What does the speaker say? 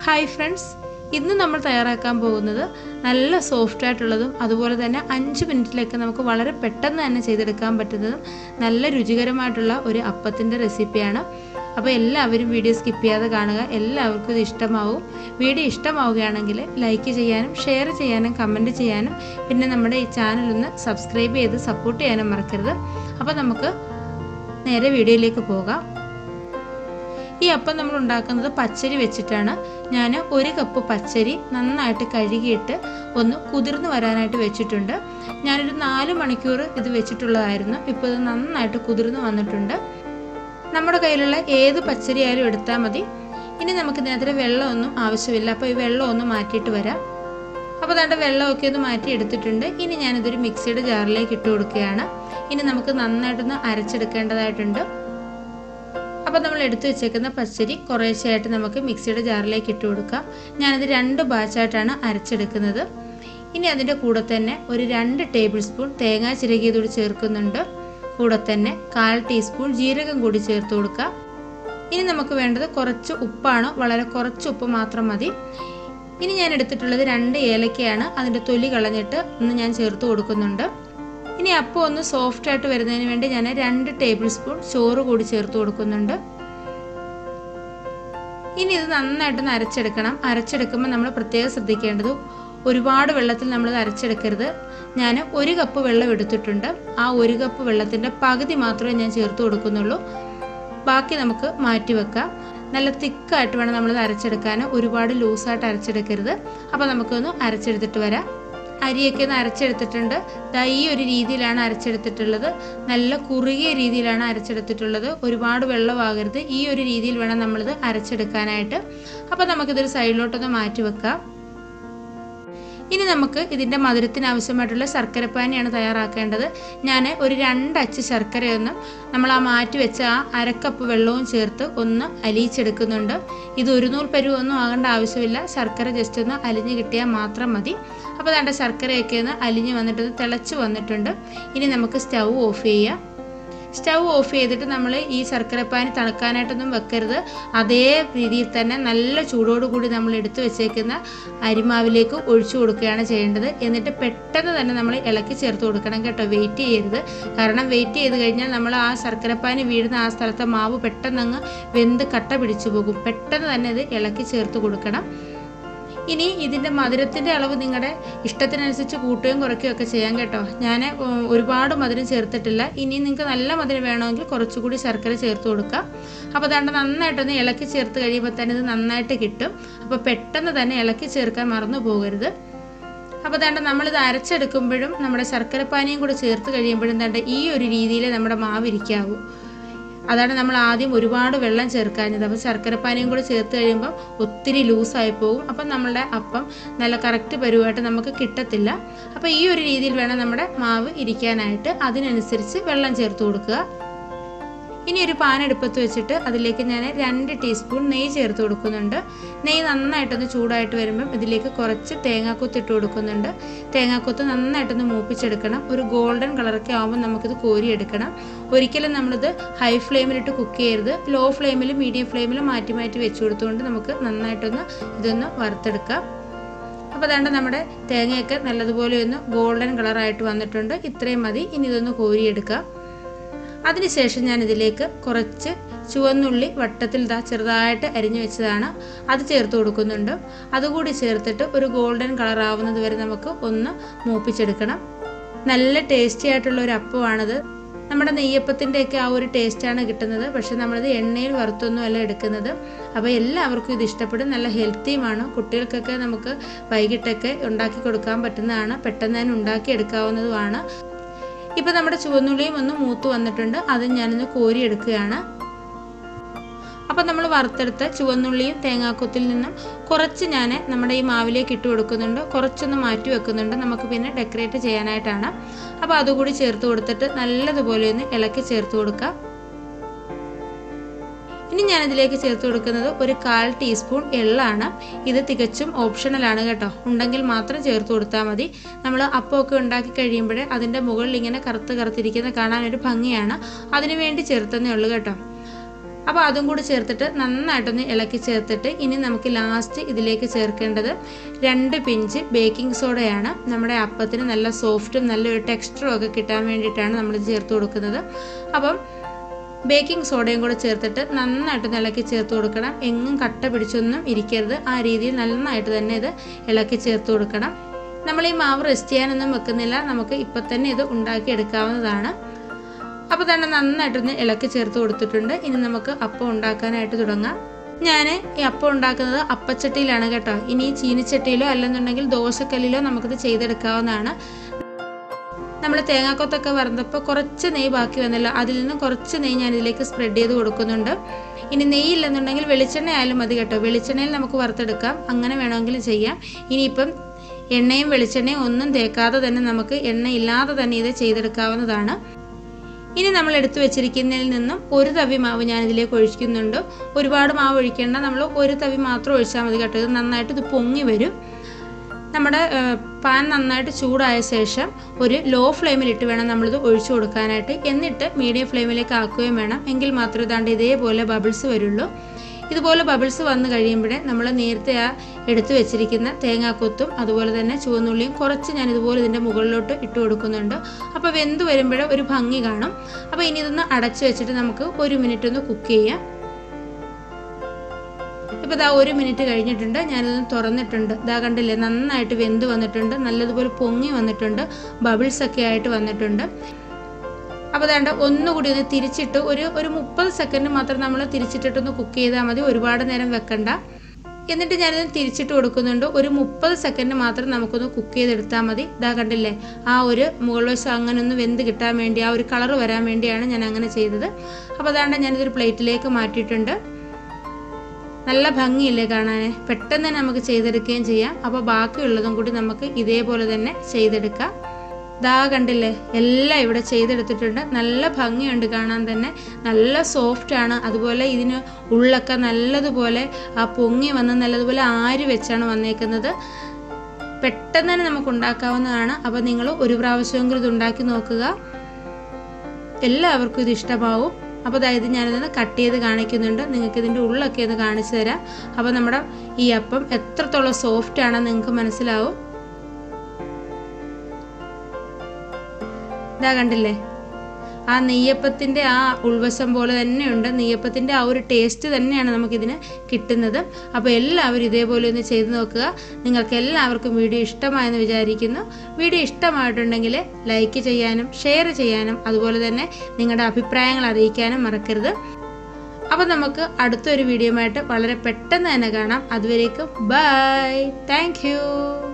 hi friends ഇന്ന് നമ്മൾ തയ്യാറാക്കാൻ പോകുന്നത് നല്ല സോഫ്റ്റ് ആയിട്ടുള്ളതും അതുപോലെ തന്നെ അഞ്ച് മിനിറ്റിലൊക്കെ നമുക്ക് വളരെ പെട്ടെന്ന് തന്നെ ചെയ്തെടുക്കാൻ പറ്റുന്നതും നല്ല രുചികരമായിട്ടുള്ള ഒരു അപ്പത്തിൻ്റെ റെസിപ്പിയാണ് അപ്പോൾ എല്ലാവരും വീഡിയോ സ്കിപ്പ് ചെയ്യാതെ കാണുക എല്ലാവർക്കും ഇത് ഇഷ്ടമാവും വീഡിയോ ഇഷ്ടമാവുകയാണെങ്കിൽ ലൈക്ക് ചെയ്യാനും ഷെയർ ചെയ്യാനും കമൻറ്റ് ചെയ്യാനും പിന്നെ നമ്മുടെ ഈ ചാനൽ ഒന്ന് സബ്സ്ക്രൈബ് ചെയ്ത് സപ്പോർട്ട് ചെയ്യാനും മറക്കരുത് അപ്പോൾ നമുക്ക് നേരെ വീഡിയോയിലേക്ക് പോകാം ഈ അപ്പം നമ്മൾ ഉണ്ടാക്കുന്നത് പച്ചരി വെച്ചിട്ടാണ് ഞാൻ ഒരു കപ്പ് പച്ചരി നന്നായിട്ട് കഴുകിയിട്ട് ഒന്ന് കുതിർന്ന് വരാനായിട്ട് വെച്ചിട്ടുണ്ട് ഞാനൊരു നാല് മണിക്കൂർ ഇത് വെച്ചിട്ടുള്ളതായിരുന്നു ഇപ്പോൾ ഇത് നന്നായിട്ട് കുതിർന്ന് വന്നിട്ടുണ്ട് നമ്മുടെ കയ്യിലുള്ള ഏത് പച്ചരി ആയാലും എടുത്താൽ മതി ഇനി നമുക്ക് ഇതിനകത്ത് വെള്ളമൊന്നും ആവശ്യമില്ല അപ്പോൾ ഈ വെള്ളം ഒന്ന് മാറ്റിയിട്ട് വരാം അപ്പോൾ അതാണ്ട് വെള്ളമൊക്കെ ഒന്ന് മാറ്റി എടുത്തിട്ടുണ്ട് ഇനി ഞാനിതൊരു മിക്സിയുടെ ജാറിലേക്ക് ഇട്ട് കൊടുക്കുകയാണ് ഇനി നമുക്ക് നന്നായിട്ടൊന്ന് അരച്ചെടുക്കേണ്ടതായിട്ടുണ്ട് അപ്പോൾ നമ്മൾ എടുത്തു വെച്ചേക്കുന്ന പച്ചരി കുറേശ്ശെയായിട്ട് നമുക്ക് മിക്സിയുടെ ജാറിലേക്ക് ഇട്ട് കൊടുക്കാം ഞാനത് രണ്ട് ബാച്ചായിട്ടാണ് അരച്ചെടുക്കുന്നത് ഇനി അതിൻ്റെ കൂടെ തന്നെ ഒരു രണ്ട് ടേബിൾ സ്പൂൺ തേങ്ങ ചിരകിയതോട് ചേർക്കുന്നുണ്ട് കൂടെ തന്നെ കാൽ ടീസ്പൂൺ ജീരകം കൂടി ചേർത്ത് കൊടുക്കാം ഇനി നമുക്ക് വേണ്ടത് കുറച്ച് ഉപ്പാണ് വളരെ കുറച്ച് ഉപ്പ് മാത്രം മതി ഇനി ഞാൻ എടുത്തിട്ടുള്ളത് രണ്ട് ഏലക്കയാണ് അതിൻ്റെ തൊലി കളഞ്ഞിട്ട് ഒന്ന് ഞാൻ ചേർത്ത് കൊടുക്കുന്നുണ്ട് ഇനി അപ്പം ഒന്ന് സോഫ്റ്റ് ആയിട്ട് വരുന്നതിന് വേണ്ടി ഞാൻ രണ്ട് ടേബിൾ സ്പൂൺ ചോറ് കൂടി ചേർത്ത് കൊടുക്കുന്നുണ്ട് ഇനി ഇത് നന്നായിട്ടൊന്ന് അരച്ചെടുക്കണം അരച്ചെടുക്കുമ്പോൾ നമ്മൾ പ്രത്യേകം ശ്രദ്ധിക്കേണ്ടത് ഒരുപാട് വെള്ളത്തിൽ നമ്മൾ അരച്ചെടുക്കരുത് ഞാൻ ഒരു കപ്പ് വെള്ളം എടുത്തിട്ടുണ്ട് ആ ഒരു കപ്പ് വെള്ളത്തിൻ്റെ പകുതി മാത്രമേ ഞാൻ ചേർത്ത് കൊടുക്കുന്നുള്ളൂ ബാക്കി നമുക്ക് മാറ്റി വെക്കാം നല്ല തിക്കായിട്ട് വേണം നമ്മളിത് അരച്ചെടുക്കാൻ ഒരുപാട് ലൂസായിട്ട് അരച്ചെടുക്കരുത് അപ്പോൾ നമുക്കൊന്ന് അരച്ചെടുത്തിട്ട് വരാം അരിയൊക്കെ ഒന്ന് അരച്ചെടുത്തിട്ടുണ്ട് ദാ ഈ ഒരു രീതിയിലാണ് അരച്ചെടുത്തിട്ടുള്ളത് നല്ല കുറുകിയ രീതിയിലാണ് അരച്ചെടുത്തിട്ടുള്ളത് ഒരുപാട് വെള്ളമാകരുത് ഈ ഒരു രീതിയിൽ വേണം നമ്മളിത് അരച്ചെടുക്കാനായിട്ട് അപ്പോൾ നമുക്കിതൊരു സൈഡിലോട്ടൊന്ന് മാറ്റി വെക്കാം ഇനി നമുക്ക് ഇതിൻ്റെ മധുരത്തിന് ആവശ്യമായിട്ടുള്ള ശർക്കരപ്പാനിയാണ് തയ്യാറാക്കേണ്ടത് ഞാൻ ഒരു രണ്ടച്ച് ശർക്കരയൊന്നും നമ്മൾ ആ മാറ്റി വെച്ച ആ അരക്കപ്പ് വെള്ളവും ചേർത്ത് ഒന്ന് അലിയിച്ചെടുക്കുന്നുണ്ട് ഇത് ഒരു നൂൽ പരുവൊന്നും ആകേണ്ട ആവശ്യമില്ല ശർക്കര ജസ്റ്റ് ഒന്ന് അലിഞ്ഞ് കിട്ടിയാൽ മാത്രം മതി അപ്പോൾ വേണ്ട ശർക്കരയൊക്കെ ഒന്ന് അലിഞ്ഞ് വന്നിട്ട് തിളച്ച് വന്നിട്ടുണ്ട് ഇനി നമുക്ക് സ്റ്റൗ ഓഫ് ചെയ്യാം സ്റ്റൗ ഓഫ് ചെയ്തിട്ട് നമ്മൾ ഈ ശർക്കരപ്പാനി തണുക്കാനായിട്ടൊന്നും വെക്കരുത് അതേ രീതിയിൽ തന്നെ നല്ല ചൂടോടുകൂടി നമ്മൾ എടുത്തു വെച്ചേക്കുന്ന അരിമാവിലേക്ക് ഒഴിച്ചു കൊടുക്കുകയാണ് ചെയ്യേണ്ടത് എന്നിട്ട് പെട്ടെന്ന് തന്നെ നമ്മൾ ഇളക്കി ചേർത്ത് കൊടുക്കണം കേട്ടോ വെയിറ്റ് ചെയ്യരുത് കാരണം വെയിറ്റ് ചെയ്ത് കഴിഞ്ഞാൽ നമ്മൾ ആ ശർക്കരപ്പാനി വീഴുന്ന ആ സ്ഥലത്തെ മാവ് പെട്ടെന്ന് അങ്ങ് വെന്ത് കട്ട പിടിച്ചു പോകും പെട്ടെന്ന് തന്നെ ഇത് ഇളക്കി ചേർത്ത് കൊടുക്കണം ഇനി ഇതിൻ്റെ മധുരത്തിൻ്റെ അളവ് നിങ്ങളുടെ ഇഷ്ടത്തിനനുസരിച്ച് കൂട്ടുകയും കുറയ്ക്കുകയും ഒക്കെ ചെയ്യാം കേട്ടോ ഞാൻ ഒരുപാട് മധുരം ചേർത്തിട്ടില്ല ഇനി നിങ്ങൾക്ക് നല്ല മധുരം വേണമെങ്കിൽ കുറച്ചുകൂടി ശർക്കര ചേർത്ത് കൊടുക്കുക അപ്പോൾ അതാണ്ട് നന്നായിട്ടൊന്ന് ഇളക്കി ചേർത്ത് കഴിയുമ്പോൾ തന്നെ ഇത് നന്നായിട്ട് കിട്ടും അപ്പോൾ പെട്ടെന്ന് തന്നെ ഇളക്കി ചേർക്കാൻ മറന്നു പോകരുത് അപ്പോൾ ദാണ്ട് നമ്മളിത് അരച്ചെടുക്കുമ്പോഴും നമ്മുടെ ശർക്കരപ്പാനിയും കൂടി ചേർത്ത് കഴിയുമ്പോഴും ദാണ്ട് ഈ ഒരു രീതിയിൽ നമ്മുടെ മാവ് ഇരിക്കാവൂ അതാണ് നമ്മൾ ആദ്യം ഒരുപാട് വെള്ളം ചേർക്കാഞ്ഞത് അപ്പോൾ ശർക്കരപ്പാനിയും കൂടി ചേർത്ത് കഴിയുമ്പോൾ ഒത്തിരി ലൂസായി പോകും അപ്പം നമ്മളുടെ അപ്പം നല്ല കറക്റ്റ് പരുവായിട്ട് നമുക്ക് കിട്ടത്തില്ല അപ്പോൾ ഈ ഒരു രീതിയിൽ വേണം നമ്മുടെ മാവ് ഇരിക്കാനായിട്ട് അതിനനുസരിച്ച് വെള്ളം ചേർത്ത് കൊടുക്കുക ഇനി ഒരു പാൻ എടുപ്പത്ത് വെച്ചിട്ട് അതിലേക്ക് ഞാൻ രണ്ട് ടീസ്പൂൺ നെയ്യ് ചേർത്ത് കൊടുക്കുന്നുണ്ട് നെയ്യ് നന്നായിട്ടൊന്ന് ചൂടായിട്ട് വരുമ്പം ഇതിലേക്ക് കുറച്ച് തേങ്ങാക്കൊത്ത് ഇട്ട് കൊടുക്കുന്നുണ്ട് തേങ്ങാക്കൊത്ത് നന്നായിട്ടൊന്ന് മൂപ്പിച്ചെടുക്കണം ഒരു ഗോൾഡൻ കളറൊക്കെ ആകുമ്പോൾ നമുക്കിത് കോരിയെടുക്കണം ഒരിക്കലും നമ്മളിത് ഹൈ ഫ്ലെയിമിലിട്ട് കുക്ക് ചെയ്യരുത് ലോ ഫ്ലെയിമിലും മീഡിയം ഫ്ലെയിമിലും മാറ്റി മാറ്റി വെച്ച് കൊടുത്തുകൊണ്ട് നമുക്ക് നന്നായിട്ടൊന്ന് ഇതൊന്ന് വറുത്തെടുക്കാം അപ്പോൾ അതാണ്ട് നമ്മുടെ തേങ്ങയൊക്കെ നല്ലതുപോലെ ഒന്ന് ഗോൾഡൻ കളറായിട്ട് വന്നിട്ടുണ്ട് ഇത്രയും മതി ഇനി ഇതൊന്ന് കോരിയെടുക്കാം അതിനുശേഷം ഞാൻ ഇതിലേക്ക് കുറച്ച് ചുവന്നുള്ളി വട്ടത്തിൽ ഇതാ ചെറുതായിട്ട് അരിഞ്ഞു വെച്ചതാണ് അത് ചേർത്ത് കൊടുക്കുന്നുണ്ട് അതുകൂടി ചേർത്തിട്ട് ഒരു ഗോൾഡൻ കളർ ആവുന്നത് വരെ നമുക്ക് ഒന്ന് മൂപ്പിച്ചെടുക്കണം നല്ല ടേസ്റ്റി ആയിട്ടുള്ള ഒരു അപ്പമാണിത് നമ്മുടെ നെയ്യപ്പത്തിൻ്റെയൊക്കെ ആ ഒരു ടേസ്റ്റാണ് കിട്ടുന്നത് പക്ഷെ നമ്മളിത് എണ്ണയിൽ വറുത്തൊന്നും അല്ല എടുക്കുന്നത് അപ്പോൾ എല്ലാവർക്കും ഇത് ഇഷ്ടപ്പെടും നല്ല ഹെൽത്തിയുമാണ് കുട്ടികൾക്കൊക്കെ നമുക്ക് വൈകിട്ടൊക്കെ ഉണ്ടാക്കി കൊടുക്കാൻ പറ്റുന്നതാണ് പെട്ടെന്ന് തന്നെ ഉണ്ടാക്കി എടുക്കാവുന്നതുമാണ് ഇപ്പം നമ്മുടെ ചുവന്നുള്ളിയും ഒന്ന് മൂത്ത് വന്നിട്ടുണ്ട് അത് ഞാനൊന്ന് കോരിയെടുക്കുകയാണ് അപ്പം നമ്മൾ വറുത്തെടുത്ത ചുവന്നുള്ളിയും തേങ്ങാക്കൊത്തിൽ നിന്നും കുറച്ച് ഞാൻ നമ്മുടെ ഈ മാവിലേക്ക് ഇട്ട് കൊടുക്കുന്നുണ്ട് കുറച്ചൊന്ന് മാറ്റി വെക്കുന്നുണ്ട് നമുക്ക് പിന്നെ ഡെക്കറേറ്റ് ചെയ്യാനായിട്ടാണ് അപ്പോൾ അതുകൂടി ചേർത്ത് കൊടുത്തിട്ട് നല്ലതുപോലെ ഒന്ന് ഇളക്കി ചേർത്ത് കൊടുക്കാം ഇനി ഞാനിതിലേക്ക് ചേർത്ത് കൊടുക്കുന്നത് ഒരു കാൽ ടീസ്പൂൺ എള്ളാണ് ഇത് തികച്ചും ഓപ്ഷണലാണ് കേട്ടോ ഉണ്ടെങ്കിൽ മാത്രം ചേർത്ത് കൊടുത്താൽ മതി നമ്മൾ അപ്പമൊക്കെ ഉണ്ടാക്കി കഴിയുമ്പോൾ അതിൻ്റെ മുകളിൽ ഇങ്ങനെ കറുത്ത് കറുത്തിരിക്കുന്ന കാണാൻ ഒരു ഭംഗിയാണ് അതിനു വേണ്ടി ചേർത്തന്നേ ഉള്ളൂ കേട്ടോ അപ്പോൾ അതും കൂടി ചേർത്തിട്ട് നന്നായിട്ടൊന്ന് ഇളക്കി ചേർത്തിട്ട് ഇനി നമുക്ക് ലാസ്റ്റ് ഇതിലേക്ക് ചേർക്കേണ്ടത് രണ്ട് പിഞ്ച് ബേക്കിംഗ് സോഡയാണ് നമ്മുടെ അപ്പത്തിന് നല്ല സോഫ്റ്റും നല്ലൊരു ടെക്സ്ചറും ഒക്കെ കിട്ടാൻ വേണ്ടിയിട്ടാണ് നമ്മൾ ചേർത്ത് കൊടുക്കുന്നത് അപ്പം ബേക്കിംഗ് സോഡയും കൂടെ ചേർത്തിട്ട് നന്നായിട്ട് ഇളക്കി ചേർത്ത് കൊടുക്കണം എങ്ങും കട്ട പിടിച്ചൊന്നും ഇരിക്കരുത് ആ രീതിയിൽ നന്നായിട്ട് തന്നെ ഇത് ഇളക്കി ചേർത്ത് കൊടുക്കണം നമ്മൾ ഈ മാവ് റെസ്റ്റ് ചെയ്യാനൊന്നും വെക്കുന്നില്ല നമുക്ക് ഇപ്പം തന്നെ ഇത് ഉണ്ടാക്കി എടുക്കാവുന്നതാണ് അപ്പോൾ തന്നെ നന്നായിട്ടൊന്ന് ഇളക്കി ചേർത്ത് കൊടുത്തിട്ടുണ്ട് ഇനി നമുക്ക് അപ്പം ഉണ്ടാക്കാനായിട്ട് തുടങ്ങാം ഞാൻ ഈ അപ്പം ഉണ്ടാക്കുന്നത് അപ്പച്ചട്ടിയിലാണ് കേട്ടോ ഇനി ചീനിച്ചട്ടിയിലോ അല്ലെന്നുണ്ടെങ്കിൽ ദോശക്കല്ലിലോ നമുക്കിത് ചെയ്തെടുക്കാവുന്നതാണ് നമ്മൾ തേങ്ങാക്കൊത്തൊക്കെ വറുത്തപ്പോൾ കുറച്ച് നെയ്യ് ബാക്കി വന്നല്ലോ അതിൽ നിന്നും കുറച്ച് നെയ്യ് ഞാൻ ഇതിലേക്ക് സ്പ്രെഡ് ചെയ്ത് കൊടുക്കുന്നുണ്ട് ഇനി നെയ്യില്ലെന്നുണ്ടെങ്കിൽ വെളിച്ചെണ്ണ ആയാലും മതി കേട്ടോ വെളിച്ചെണ്ണയിൽ നമുക്ക് വറുത്തെടുക്കാം അങ്ങനെ വേണമെങ്കിൽ ചെയ്യാം ഇനിയിപ്പം എണ്ണയും വെളിച്ചെണ്ണയും ഒന്നും തേക്കാതെ തന്നെ നമുക്ക് എണ്ണ ഇല്ലാതെ തന്നെ ഇത് ചെയ്തെടുക്കാവുന്നതാണ് ഇനി നമ്മൾ എടുത്തു വെച്ചിരിക്കുന്നതിൽ നിന്നും ഒരു തവി മാവ് ഞാൻ ഇതിലേക്ക് ഒഴിക്കുന്നുണ്ട് ഒരുപാട് മാവ് ഒഴിക്കേണ്ട നമ്മൾ ഒരു തവി മാത്രം ഒഴിച്ചാൽ മതി കേട്ടോ ഇത് നന്നായിട്ട് ഇത് പൊങ്ങി വരും നമ്മുടെ പാൻ നന്നായിട്ട് ചൂടായ ശേഷം ഒരു ലോ ഫ്ലെയിമിലിട്ട് വേണം നമ്മളിത് ഒഴിച്ചു കൊടുക്കാനായിട്ട് എന്നിട്ട് മീഡിയം ഫ്ലെയിമിലേക്ക് ആക്കുകയും വേണം എങ്കിൽ മാത്രമേ ഇതാണ്ട് ഇതേപോലെ ബബിൾസ് വരുള്ളൂ ഇതുപോലെ ബബിൾസ് വന്നു കഴിയുമ്പോഴേ നമ്മൾ നേരത്തെ ആ എടുത്തു വെച്ചിരിക്കുന്ന തേങ്ങാക്കൊത്തും അതുപോലെ തന്നെ ചുവന്നുള്ളിയും കുറച്ച് ഞാൻ ഇതുപോലെ ഇതിൻ്റെ മുകളിലോട്ട് ഇട്ട് കൊടുക്കുന്നുണ്ട് അപ്പോൾ വെന്ത് വരുമ്പോഴേ ഒരു ഭംഗി കാണും അപ്പോൾ ഇനി ഇതൊന്ന് അടച്ചു വെച്ചിട്ട് നമുക്ക് ഒരു മിനിറ്റ് ഒന്ന് കുക്ക് ചെയ്യാം ഇപ്പോൾ ഇതാ ഒരു മിനിറ്റ് കഴിഞ്ഞിട്ടുണ്ട് ഞാനിതൊന്ന് തുറന്നിട്ടുണ്ട് ഇതാ കണ്ടില്ലേ നന്നായിട്ട് വെന്ത് വന്നിട്ടുണ്ട് നല്ലതുപോലെ പൊങ്ങി വന്നിട്ടുണ്ട് ബബിൾസ് ഒക്കെ ആയിട്ട് വന്നിട്ടുണ്ട് അപ്പോൾ വേണ്ട ഒന്നുകൂടി ഒന്ന് തിരിച്ചിട്ട് ഒരു ഒരു മുപ്പത് സെക്കൻഡ് മാത്രം നമ്മൾ തിരിച്ചിട്ടിട്ടൊന്ന് കുക്ക് ചെയ്താൽ മതി ഒരുപാട് നേരം വെക്കണ്ട എന്നിട്ട് ഞാനിത് തിരിച്ചിട്ട് കൊടുക്കുന്നുണ്ട് ഒരു മുപ്പത് സെക്കൻഡ് മാത്രം നമുക്കൊന്ന് കുക്ക് ചെയ്തെടുത്താൽ മതി ഇതാ കണ്ടില്ലേ ആ ഒരു മുകൾ വശം അങ്ങനെ ഒന്ന് വെന്ത് കിട്ടാൻ വേണ്ടി ആ ഒരു കളർ വരാൻ വേണ്ടിയാണ് ഞാൻ അങ്ങനെ ചെയ്തത് അപ്പോൾ അതാണ്ട് ഞാനിതൊരു പ്ലേറ്റിലേക്ക് മാറ്റിയിട്ടുണ്ട് നല്ല ഭംഗിയില്ലേ കാണാൻ പെട്ടെന്ന് തന്നെ നമുക്ക് ചെയ്തെടുക്കുകയും ചെയ്യാം അപ്പോൾ ബാക്കിയുള്ളതും കൂടി നമുക്ക് ഇതേപോലെ തന്നെ ചെയ്തെടുക്കാം ദാ കണ്ടില്ലേ എല്ലാം ഇവിടെ ചെയ്തെടുത്തിട്ടുണ്ട് നല്ല ഭംഗിയുണ്ട് കാണാൻ തന്നെ നല്ല സോഫ്റ്റ് ആണ് അതുപോലെ ഇതിന് ഉള്ളൊക്കെ നല്ലതുപോലെ ആ പൊങ്ങി വന്ന് നല്ലതുപോലെ ആരി വെച്ചാണ് വന്നേക്കുന്നത് പെട്ടെന്ന് തന്നെ നമുക്ക് ഉണ്ടാക്കാവുന്നതാണ് അപ്പോൾ നിങ്ങൾ ഒരു പ്രാവശ്യമെങ്കിലും ഇത് ഉണ്ടാക്കി നോക്കുക എല്ലാവർക്കും ഇത് ഇഷ്ടമാവും അപ്പോൾ അതായത് ഞാനിതൊന്ന് കട്ട് ചെയ്ത് കാണിക്കുന്നുണ്ട് നിങ്ങൾക്ക് ഇതിൻ്റെ ഉള്ളൊക്കെ ഒന്ന് കാണിച്ചു തരാം അപ്പോൾ നമ്മുടെ ഈ അപ്പം എത്രത്തോളം സോഫ്റ്റ് ആണെന്ന് നിങ്ങൾക്ക് മനസ്സിലാവും ഇതാ കണ്ടില്ലേ ആ നെയ്യപ്പത്തിൻ്റെ ആ ഉൾവശം പോലെ തന്നെയുണ്ട് നെയ്യപ്പത്തിൻ്റെ ആ ഒരു ടേസ്റ്റ് തന്നെയാണ് നമുക്കിതിന് കിട്ടുന്നത് അപ്പോൾ എല്ലാവരും ഇതേപോലെ ഒന്ന് ചെയ്ത് നോക്കുക നിങ്ങൾക്ക് എല്ലാവർക്കും വീഡിയോ ഇഷ്ടമായെന്ന് വിചാരിക്കുന്നു വീഡിയോ ഇഷ്ടമായിട്ടുണ്ടെങ്കിൽ ലൈക്ക് ചെയ്യാനും ഷെയർ ചെയ്യാനും അതുപോലെ തന്നെ നിങ്ങളുടെ അഭിപ്രായങ്ങൾ അറിയിക്കാനും മറക്കരുത് അപ്പോൾ നമുക്ക് അടുത്തൊരു വീഡിയോ ആയിട്ട് വളരെ പെട്ടെന്ന് തന്നെ കാണാം അതുവരേക്കും ബൈ താങ്ക്